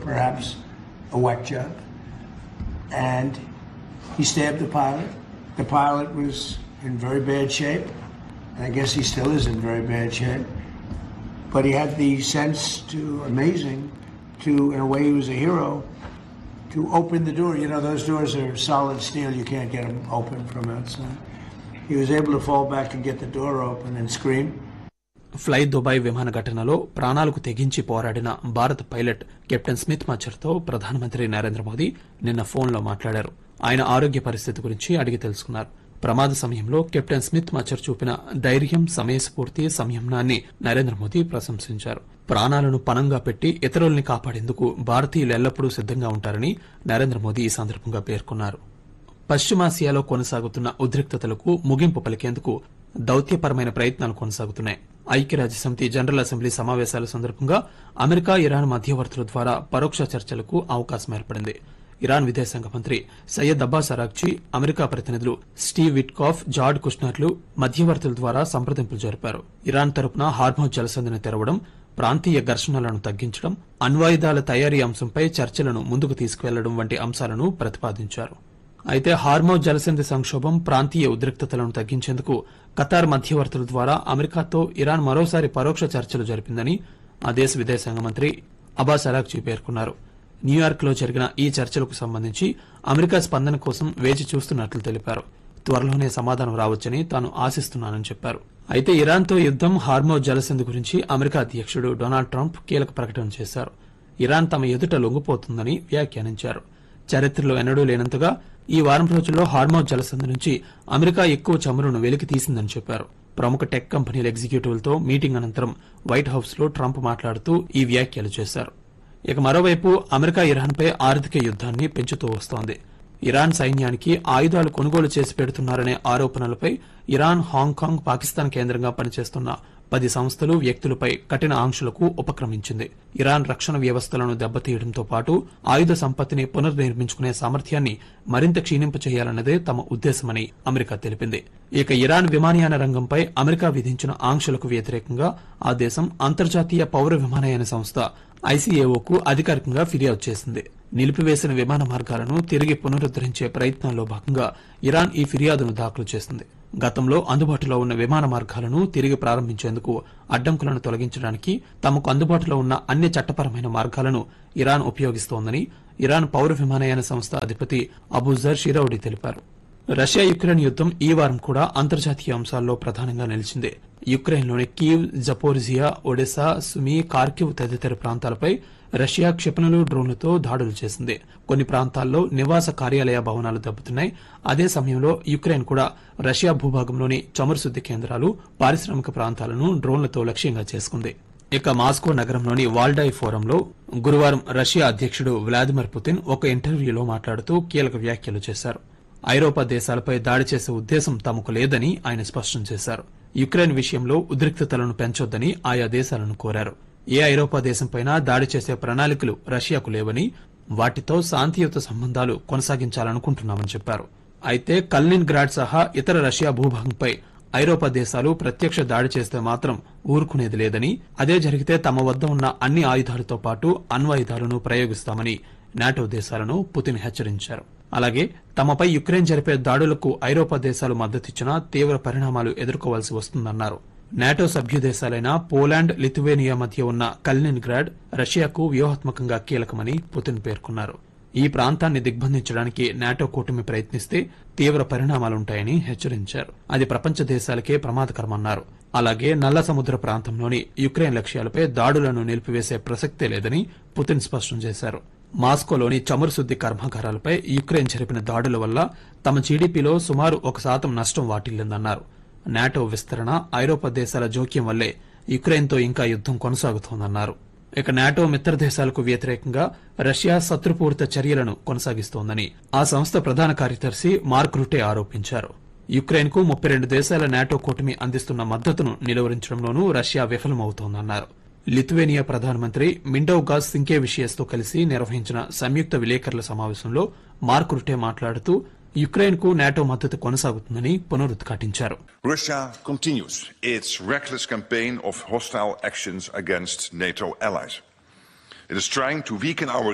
perhaps a wet jump, and he stabbed the pilot. The pilot was in very bad shape, and I guess he still is in very bad shape. But he had the sense to amazing to, in a way, he was a hero to open the door. You know, those doors are solid steel; you can't get them open from outside. He was able to fall back and get the door open and scream. Fly Dubai విమాన ఘటనలో ప్రాణాలకు తెగించి పోరాడిన భారత pilot captain Smith మచ్చర్తో ప్రధానమంత్రి నరేంద్ర మోదీ నిన్న ఫోన్లో మాట్లాడారు ఆయన ఆరోగ్య పరిస్థితి గురించి అడిగి తెలుసుకున్నారు ప్రమాద సమయంలో కెప్టెన్ స్మిత్ మచ్చర్ చూపిన ధైర్యం సమయస్ఫూర్తి సంయమనాన్ని నరేంద్ర మోదీ ప్రశంసించారు ప్రాణాలను పణంగా పెట్టి ఇతరుల్ని కాపాడేందుకు భారతీయులు ఎల్లప్పుడూ సిద్దంగా ఉంటారని నరేంద్ర మోదీ ఈ సందర్భంగా పేర్కొన్నారు పశ్చిమాసియాలో కొనసాగుతున్న ఉద్రిక్తతలకు ముగింపు పలికేందుకు దౌత్యపరమైన ప్రయత్నాలు కొనసాగుతున్నాయి ఐక్యరాజ్యసమితి జనరల్ అసెంబ్లీ సమావేశాల సందర్భంగా అమెరికా ఇరాన్ మధ్యవర్తుల ద్వారా పరోక్ష చర్చలకు అవకాశం ఏర్పడింది ఇరాన్ విదేశాంగ మంత్రి సయ్యద్ అబ్బాస్ అరాక్చి అమెరికా ప్రతినిధులు స్టీవ్ విట్కాఫ్ జార్డ్ కుష్నర్లు మధ్యవర్తుల ద్వారా సంప్రదింపులు జరిపారు ఇరాన్ తరపున హార్మోజ్ జలసంధిని తెరవడం ప్రాంతీయ ఘర్షణలను తగ్గించడం అణ్వాయుధాల తయారీ అంశంపై చర్చలను ముందుకు తీసుకువెళ్లడం వంటి అంశాలను ప్రతిపాదించారు అయితే హార్మోజ్ జలసంధి సంక్షోభం ప్రాంతీయ ఉద్రిక్తతలను తగ్గించేందుకు ఖతార్ మధ్యవర్తుల ద్వారా అమెరికాతో ఇరాన్ మరోసారి పరోక్ష చర్చలు జరిపిందని ఆ దేశ విదేశాంగ మంత్రి అబాస్ అరాక్చి పేర్కొన్నారు న్యూయార్క్ లో జరిగిన ఈ చర్చలకు సంబంధించి అమెరికా స్పందన కోసం వేచి చూస్తున్నట్లు తెలిపారు త్వరలోనే సమాధానం రావచ్చని తాను ఆశిస్తున్నానని చెప్పారు అయితే ఇరాన్తో యుద్దం హార్మోజ్ జలసంధి గురించి అమెరికా అధ్యక్షుడు డొనాల్డ్ ట్రంప్ కీలక ప్రకటన చేశారు ఇరాన్ తమ ఎదుట లొంగిపోతుందని వ్యాఖ్యానించారు చరిత్రలో ఎన్నడూ లేనంతగా ఈ వారం రోజుల్లో హార్మోజ్ జలసంధి నుంచి అమెరికా ఎక్కువ చమురును వెలికి తీసిందని చెప్పారు ప్రముఖ టెక్ కంపెనీల ఎగ్జిక్యూటివ్లతో మీటింగ్ అనంతరం వైట్ హౌస్ లో ట్రంప్ మాట్లాడుతూ ఈ వ్యాఖ్యలు చేశారు ఇక మరోవైపు అమెరికా ఇరాన్పై ఆర్థిక యుద్దాన్ని పెంచుతూ వస్తోంది ఇరాన్ సైన్యానికి ఆయుధాలు కొనుగోలు చేసి పెడుతున్నారనే ఆరోపణలపై ఇరాన్ హాంకాంగ్ పాకిస్తాన్ కేంద్రంగా పనిచేస్తున్న పది సంస్థలు వ్యక్తులపై కఠిన ఆంక్షలకు ఉపక్రమించింది ఇరాన్ రక్షణ వ్యవస్థలను దెబ్బతీయడంతో పాటు ఆయుధ సంపత్తిని పునర్నిర్మించుకునే సామర్థ్యాన్ని మరింత క్షీణింపచేయాలన్నదే తమ ఉద్దేశమని అమెరికా తెలిపింది ఇక ఇరాన్ విమానయాన రంగంపై అమెరికా విధించిన ఆంక్షలకు వ్యతిరేకంగా ఆ దేశం అంతర్జాతీయ పౌర విమానయాన సంస్థ ఐసీఏఓకు అధికారికంగా ఫిర్యాదు చేసింది నిలిపివేసిన విమాన మార్గాలను తిరిగి పునరుద్దరించే ప్రయత్నాల్లో భాగంగా ఇరాన్ ఈ ఫిర్యాదును దాఖలు చేసింది గతంలో అందుబాటులో ఉన్న విమాన మార్గాలను తిరిగి ప్రారంభించేందుకు అడ్డంకులను తొలగించడానికి తమకు అందుబాటులో ఉన్న అన్ని చట్టపరమైన మార్గాలను ఇరాన్ ఉపయోగిస్తోందని ఇరాన్ పౌర విమానయాన సంస్థ అధిపతి అబూజర్ షిరౌడి తెలిపారు రష్యా యుక్రెయిన్ యుద్దం ఈ వారం కూడా అంతర్జాతీయ అంశాల్లో ప్రధానంగా నిలిచింది యుక్రెయిన్లోని కీవ్ జపోర్జియా ఒడెసా సుమి కార్కివ్ తదితర ప్రాంతాలపై రష్యా క్షిపణులు డ్రోన్లతో దాడులు చేసింది కొన్ని ప్రాంతాల్లో నివాస కార్యాలయ భవనాలు దెబ్బతిన్నాయి అదే సమయంలో యుక్రెయిన్ కూడా రష్యా భూభాగంలోని చమురు శుద్ది కేంద్రాలు పారిశ్రామిక ప్రాంతాలను డ్రోన్లతో లక్ష్యంగా చేసుకుంది ఇక మాస్కో నగరంలోని వాల్డాయ్ ఫోరంలో గురువారం రష్యా అధ్యక్షుడు వ్లాదిమిర్ పుతిన్ ఒక ఇంటర్వ్యూలో మాట్లాడుతూ కీలక వ్యాఖ్యలు చేశారు ఐరోపా దేశాలపై దాడి చేసే ఉద్దేశం తమకు లేదని ఆయన స్పష్టం చేశారు యుక్రెయిన్ విషయంలో ఉద్రిక్తతలను పెంచొద్దని ఆయా దేశాలను కోరారు ఏ ఐరోపా దేశంపైనా దాడి చేసే ప్రణాళికలు రష్యాకు లేవని వాటితో శాంతియుత సంబంధాలు కొనసాగించాలనుకుంటున్నామని చెప్పారు అయితే కల్నిన్ గ్రాడ్ సహా ఇతర రష్యా భూభాగంపై ఐరోపా దేశాలు ప్రత్యక్ష దాడి చేస్తే మాత్రం ఊరుకునేది లేదని అదే జరిగితే తమ వద్ద ఉన్న అన్ని ఆయుధాలతో పాటు అణ్వాయుధాలను ప్రయోగిస్తామని నాటో దేశాలను పుతిన్ హెచ్చరించారు అలాగే తమపై యుక్రెయిన్ జరిపే దాడులకు ఐరోపా దేశాలు మద్దతిచ్చినా తీవ్ర పరిణామాలు ఎదుర్కోవాల్సి వస్తుందన్నారు నాటో సభ్య దేశాలైన పోలాండ్ లిథువేనియా మధ్య ఉన్న కల్నిన్ గ్రాడ్ రష్యాకు వ్యూహాత్మకంగా కీలకమని పుతిన్ పేర్కొన్నారు ఈ ప్రాంతాన్ని దిగ్బంధించడానికి నాటో కూటమి ప్రయత్నిస్తే తీవ్ర పరిణామాలుంటాయని హెచ్చరించారు అది ప్రపంచ దేశాలకే ప్రమాదకరమన్నారు అలాగే నల్ల సముద్ర ప్రాంతంలోని యుక్రెయిన్ లక్ష్యాలపై దాడులను నిలిపివేసే ప్రసక్తే లేదని పుతిన్ స్పష్టం చేశారు మాస్కోలోని చమురు శుద్ది కర్మాగారాలపై యుక్రెయిన్ జరిపిన దాడుల వల్ల తమ జీడీపీలో సుమారు ఒక శాతం నష్టం వాటిల్లిందన్నారు నాటో విస్తరణ ఐరోపా దేశాల జోక్యం వల్లే యుక్రెయిన్తో ఇంకా యుద్దం కొనసాగుతోందన్నారు ఇక నాటో మిత్ర దేశాలకు వ్యతిరేకంగా రష్యా శత్రుపూరిత చర్యలను కొనసాగిస్తోందని ఆ సంస్థ ప్రధాన కార్యదర్శి మార్క్ రుటే ఆరోపించారు యుక్రెయిన్ కు ముప్పై రెండు దేశాల నాటో కూటమి అందిస్తున్న మద్దతును నిలువరించడంలోనూ రష్యా విఫలమవుతోందన్నారు లిథువేనియా ప్రధానమంత్రి మిండోగాస్ సింకేవిషియస్ తో కలిసి నిర్వహించిన సంయుక్త విలేకరుల సమావేశంలో మార్క్ రుటే మాట్లాడుతూ యుక్రెయిన్ కు నాటో మద్దతు కొనసాగుతుందని పునరుద్ఘాటించారు Russia continues its reckless campaign of hostile actions against NATO allies. It is trying to weaken our